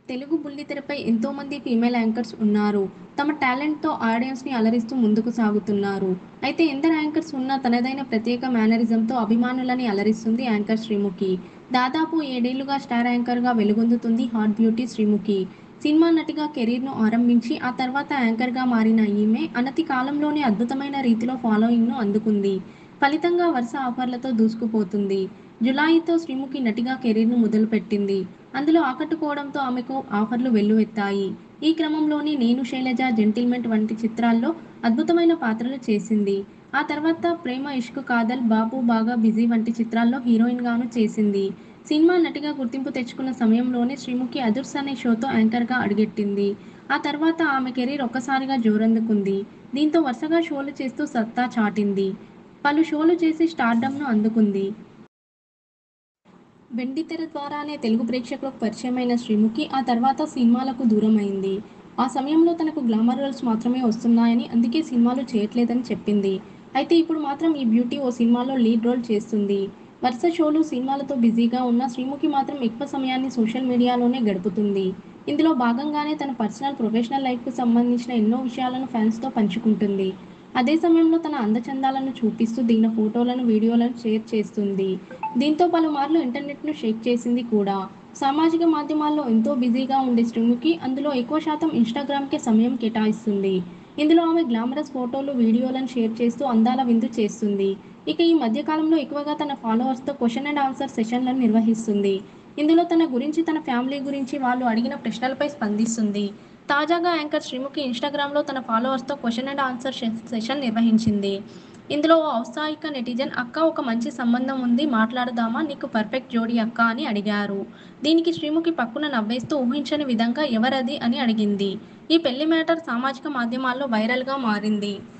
తెలుగు బుల్లితెరపై ఎంతోమంది female anchors ఉన్నారు. తమ టాలెంట్‌తో ఆడియన్స్‌ని అలరిస్తూ ముందుకు సాగుతున్నారు. అయితే ఎందరు యాంకర్స్ ఉన్నా తనదైన ప్రత్యేక మేనరిజంతో అభిమానులని అలరిస్తుంది యాంకర్ శ్రీముఖి. దాదాపు ఏడేళ్లుగా స్టార్ యాంకర్‌గా వెలుగొందుతుంది హాట్ బ్యూటీ శ్రీముఖి. సినిమా నటిగా కెరీర్‌ను ఆరంభించి ఆ తర్వాత యాంకర్‌గా మారిన ఈమె అనతి కాలంలోనే అద్భుతమైన రీతిలో ఫాలోయింగ్‌ను అందుకుంది. ఫలితంగా వరుస ఆఫర్లతో దూసుకుపోతుంది. జులాయితో శ్రీముఖి నటిగా కెరీర్‌ను మొదలుపెట్టింది. అందులో ఆకట్టుకోవడంతో ఆమెకు ఆఫర్లు వెల్లువెత్తాయి. ఈ క్రమంలోనే 'నేను శైలజ', 'జెంటిల్‌మెన్' వంటి చిత్రాల్లో అద్భుతమైన పాత్రలు చేసింది. ఆ తర్వాత 'ప్రేమ ఇష్క్ కాదల్', 'బాబు బాగా బిజీ' వంటి చిత్రాల్లో హీరోయిన్‌గానూ చేసింది. సినిమా నటిగా గుర్తింపు తెచ్చుకున్న సమయంలోనే శ్రీముఖి 'అదుర్స్' అనే షోతో యాంకర్‌గా అడుగెట్టింది. ఆ తర్వాత ఆమె కెరీర్ ఒక్కసారిగా జోరందుకుంది. దీంతో వరుసగా షోలు చేస్తూ సత్తా చాటింది. పలు షోలు చేసి స్టార్డమ్‌ను అందుకుంది. వెండితెర ద్వారానే తెలుగు ప్రేక్షకులకు పరిచయమైన శ్రీముఖి ఆ తర్వాత సినిమాలకు దూరమైంది. ఆ సమయంలో తనకు గ్లామర్ రోల్స్ మాత్రమే వస్తున్నాయని అందుకే సినిమాలు చేయట్లేదని చెప్పింది. అయితే ఇప్పుడు మాత్రం ఈ బ్యూటీ ఓ సినిమాలో లీడ్ రోల్ చేస్తుంది. వరుస షోలు, సినిమాలతో బిజీగా ఉన్న శ్రీముఖి మాత్రం ఎక్కువ సమయాన్ని సోషల్ మీడియాలోనే గడుపుతుంది. ఇందులో భాగంగానే తన పర్సనల్, ప్రొఫెషనల్ లైఫ్‌కు సంబంధించిన ఎన్నో విషయాలను ఫ్యాన్స్‌తో పంచుకుంటుంది. అదే సమయంలో తన అందచందాలను చూపిస్తూ దిగిన ఫోటోలను, వీడియోలను షేర్ చేస్తుంది. దీంతో పలుమార్లు ఇంటర్నెట్‌ను షేక్ చేసింది కూడా. సామాజిక మాధ్యమాల్లో ఎంతో బిజీగా ఉండే శ్రీముఖి అందులో ఎక్కువ శాతం ఇన్‌స్టాగ్రామ్‌కే సమయం కేటాయిస్తుంది. ఇందులో ఆమె గ్లామరస్ ఫోటోలు, వీడియోలను షేర్ చేస్తూ అందాల విందు చేస్తుంది. ఇక ఈ మధ్య కాలంలో ఎక్కువగా తన ఫాలోవర్స్‌తో క్వశ్చన్ అండ్ ఆన్సర్ సెషన్లను నిర్వహిస్తుంది. ఇందులో తన గురించి, తన ఫ్యామిలీ గురించి వాళ్ళు అడిగిన ప్రశ్నలపై స్పందిస్తుంది. తాజాగా యాంకర్ శ్రీముఖి ఇన్‌స్టాగ్రామ్‌లో తన ఫాలోవర్స్‌తో క్వశ్చన్ అండ్ ఆన్సర్ సెషన్ నిర్వహించింది. ఇందులో ఓ ఔత్సాహిక నెటిజన్ 'అక్కా ఒక మంచి సంబంధం ఉంది మాట్లాడదామా నీకు పర్ఫెక్ట్ జోడీ అక్కా' అని అడిగారు. దీనికి శ్రీముఖి ఫక్కున నవ్వేస్తూ ఊహించని విధంగా 'ఎవరది' అని అడిగింది. ఈ పెళ్లి మేటర్ సామాజిక మాధ్యమాల్లో వైరల్‌గా మారింది.